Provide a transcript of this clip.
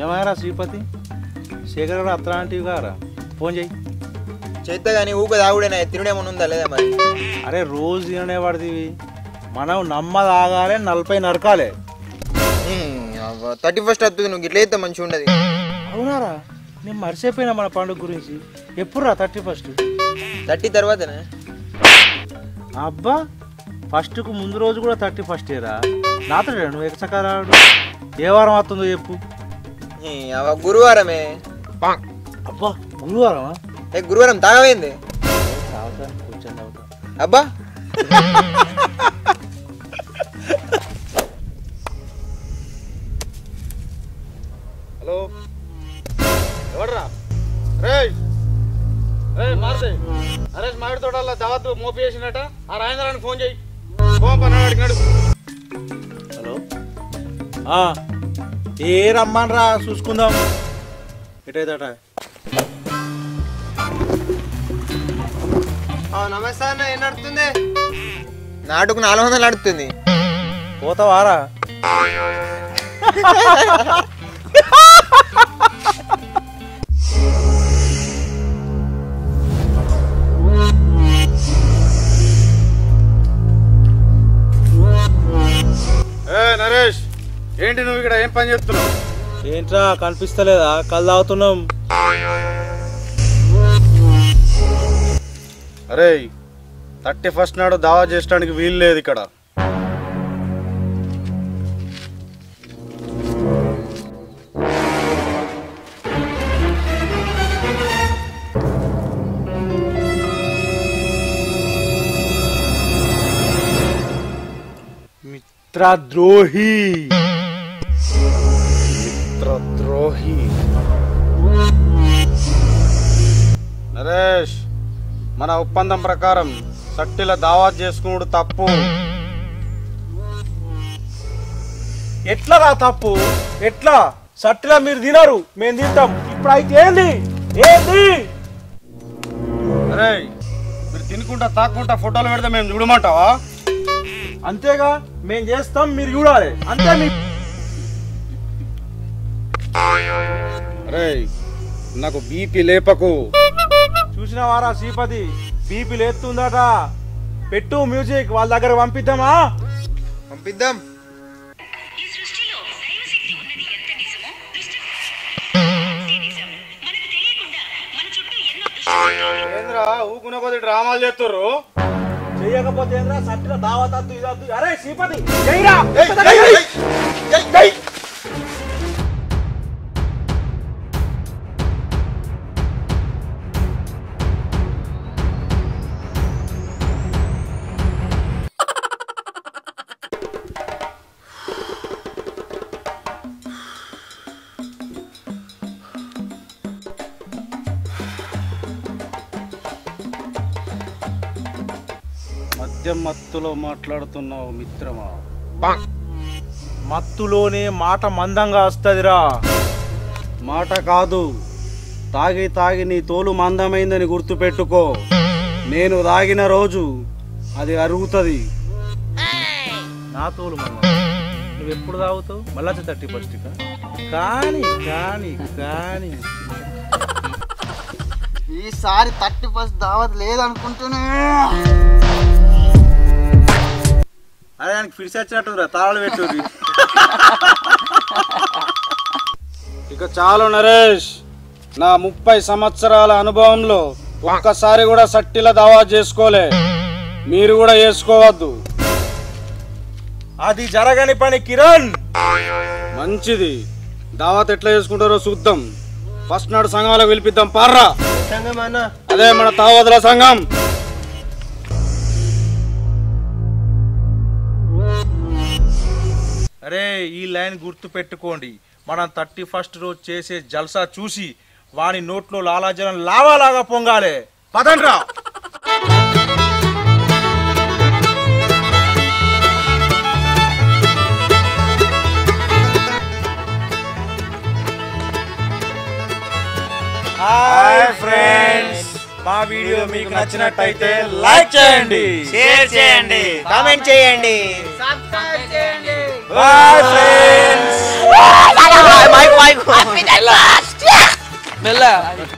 ఏమారా శ్రీపతి శేఖర్ గారు అత్తలాంటివి గారా ఫోన్ చేయి చేస్తే కానీ ఊక తాగుడేనా తినుడేమన్నా ఉందా లేదా మరి అరే రోజు తిననేవాడిది మనం నమ్మ తాగాలి నలభై నరకాలే థర్టీ ఫస్ట్ వస్తుంది నువ్వు ఇట్లా అయితే మంచిగా ఉండదు అవునారా నేను మర్చిపోయినా మన పండుగ గురించి ఎప్పుడు రా థర్టీ ఫస్ట్ థర్టీ తర్వాతనే అబ్బా ఫస్ట్కు ముందు రోజు కూడా థర్టీ ఫస్ట్ ఏరా నాతో నువ్వు ఎక్సకరాడు ఏ వారం వస్తుందో చెప్పు ఈ అవ్వ గురువారమే అబ్బా గురువారమా ఏ గురువారం తాగమైంది తాగుతాను కొంచెం తాగుతా అబ్బా హలో ఎవడరా రేయ్ రే మారుతే అరే మామిడి తోటల్లో దావత్ మోపి చేసినట ఆ రాజేంద్రానికి ఫోన్ చేయి ఫోన్ పని అడిగినాడు హలో ఏ రమ్మనరా చూసుకుందాం ఎటైతట నమస్తే అన్న ఏం నడుతుంది నాటుకు నాలుగు వందలు నడుస్తుంది పోతావారా ఏ నరేష్ ఏంటి నువ్వు ఇక్కడ ఏం పని చేస్తున్నావు ఏంట్రా కనిపిస్తలేదా కళ్ళు తాగుతున్నాం అరే థర్టీ ఫస్ట్ నాడు దావా చేయడానికి వీలు లేదు ఇక్కడ మిత్రద్రోహి ద్రోహి నరేష్ మన ఒప్పందం ప్రకారం సట్టిల దావా చేసుకున్నాడు తప్పు ఎట్లా రా తప్పు ఎట్లా సట్టిలా మీరు తినరు మేము తింటాం ఇప్పుడు అయితే ఏంది ఏంది అరే మీరు తినుకుంటా తాక్కుంటా ఫోటోలు పెడితే మేము చూడమంటావా అంతేగా మేము చేస్తాం మీరు చూడాలి అంతే మీ అరే నాకు బీపీ లేపకు చూసిన వారా శ్రీపతి బీపీ లేస్తుందట పెట్టు మ్యూజిక్ వాళ్ళ దగ్గర పంపిద్దామా పంపిద్దాం ఈ సృష్టిలో దైవశక్తి ఉన్నది ఎంత నిజమో దుష్ట నిజం మనకు తెలియకుండా మన చుట్టూ ఎన్నో దుష్ట ఏంద్రా ఊకునే కొద్ది డ్రామాలు చేస్తుర్రు చెయ్యకపోతే ఏంద్రా సట్టిల దావతద్దు ఇదద్దు అరే శ్రీపతి చెయ్యరా మద్యం మత్తులో మాట్లాడుతున్నావు మిత్రమా మత్తులోనే మాట మందంగా వస్తుందిరా మాట కాదు తాగి తాగి నీ తోలు మందమైందని గుర్తుపెట్టుకో నేను తాగిన రోజు అది అరుగుతుంది నా తోలు మందం నువ్వు ఎప్పుడు తాగుతావు మళ్ళా థర్టీ ఫస్ట్ కానీ కానీ కానీ ఈసారి థర్టీ ఫస్ట్ దావత్ లేదనుకుంటూనే అరే ఆయనకి ఫిడిసి వచ్చినట్టు తాళాలు పెట్టుర్రి ఇక చాలు నరేష్ నా ముప్పై సంవత్సరాల అనుభవంలో ఒక్కసారి కూడా సట్టిల దావా చేసుకోలే మీరు కూడా చేసుకోవద్దు అది జరగని పని కిరణ్ మంచిది దావత్ ఎట్లా చేసుకుంటారో చూద్దాం ఫస్ట్ నాడు సంఘాలకు పిలిపిద్దాం పార్రా అదే మన తావదుల సంఘం అరే ఈ లైన్ గుర్తు పెట్టుకోండి మనం థర్టీ ఫస్ట్ రోజు చేసే జల్సా చూసి వాని నోట్లో లాలాజలం లావాలాగా పొంగాలి పదండ్రా హాయ్ ఫ్రెండ్స్ మా వీడియో మీకు నచ్చినట్టయితే లైక్ చేయండి షేర్ చేయండి కామెంట్ చేయండి బాయ్ ఫ్రెండ్స్ మైక్ మెల్ల